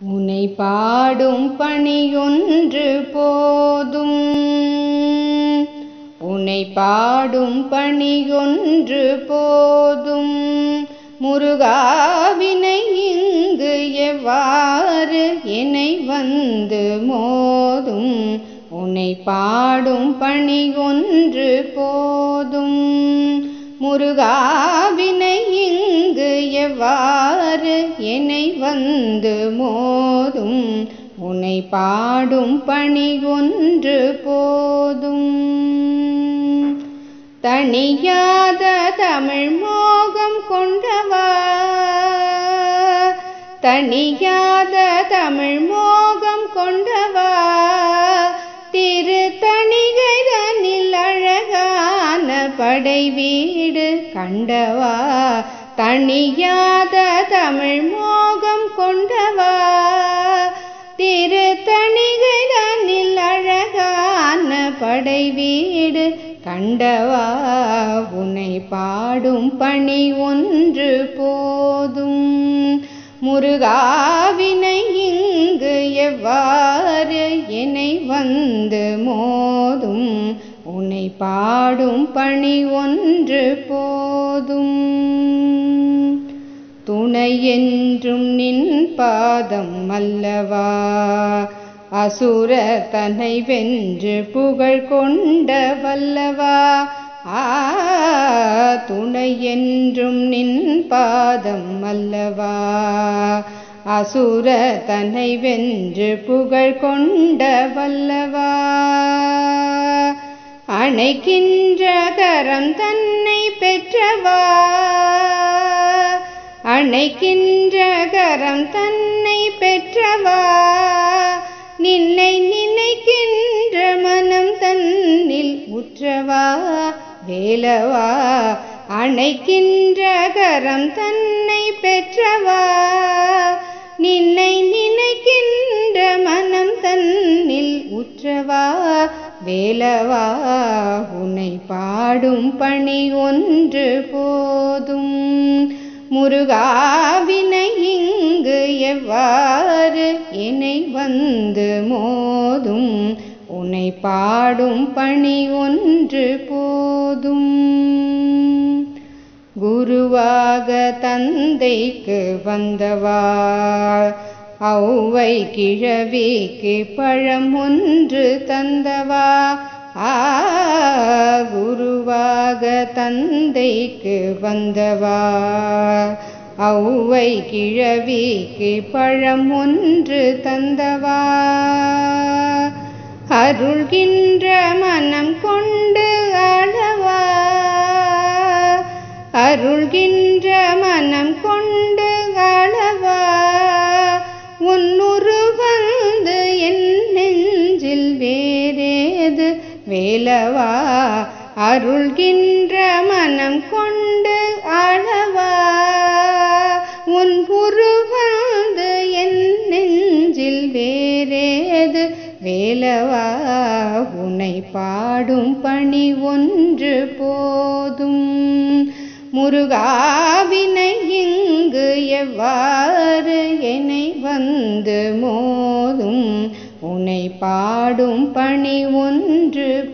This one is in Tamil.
உனை பாடும் பணியொன்று போதும் உனை பாடும் பணியொன்று போதும் முருகாவினை இங்கு எவ்வாறு என்னை வந்து மோதும் உனை பாடும் பணியொன்று போதும் முருகாவினை இங்கு எவ்வாறு என்னை வந்து மோதும் உனை பாடும் பணி ஒன்று போதும் தணியாத தமிழ் மோகம் கொண்டவா தணியாத தமிழ் மோகம் கொண்டவா திரு தணிகை தனில் அழகான படை வீடு கண்டவா தணியாத தமிழ் மோகம் கொண்டவா திரு தணிகை தனில் அழகான படை வீடு கண்டவா உன்னை பாடும் பணி ஒன்று போதும் முருகாவினை இங்கு எவ்வாறு என்னை வந்து மோதும் உன்னை பாடும் பணி ஒன்று போதும் துணை என்றும் நின் பாதம் அல்லவா அசுர தன்னை வென்று புகழ் கொண்ட வல்லவா ஆ துணை என்றும் நின் பாதம் அல்லவா அசுர தன்னை வென்று புகழ் கொண்ட வல்லவா அணைக்கின்ற கரம் தன்னை பெற்றவா அணைக்கின்ற கரம் தன்னை பெற்றவா நின்னை நினைக்கின்ற மனம் தன்னில் உற்றவா வேலவா அணைக்கின்ற கரம் தன்னை பெற்றவா நின்னை நினைக்கின்ற மனம் தன்னில் உற்றவா வேலவா உன்னை பாடும் பணி ஒன்று போதும் முருகாவினை இங்கு எவ்வாறு என்னை வந்து மோதும் உன்னை பாடும் பணி ஒன்று போதும் குருவாக தந்தைக்கு வந்தவா ஔவை கிழவிக்கு பழம் ஒன்று தந்தவா ஆ குருவாக தந்தைக்கு வந்தவா ஔவை கிழவிக்கு பழம் ஒன்று தந்தவா அருள்கின்ற மனம் கொண்டு ஆளவா அருள்கின்ற மனம் கொண்டு ஆளவா உன்னுரு வந்து என் நெஞ்சில் வேறேது வேலவா அருள்கின்ற மனம் கொண்டு ஆளவா உன் வந்து என் நெஞ்சில் வேறேது வேலவா உன்னை பாடும் பணி ஒன்று போதும் முருகாவினை இங்கு எவ்வாறு என்னை வந்து மோதும் உன்னை பாடும் பணி ஒன்று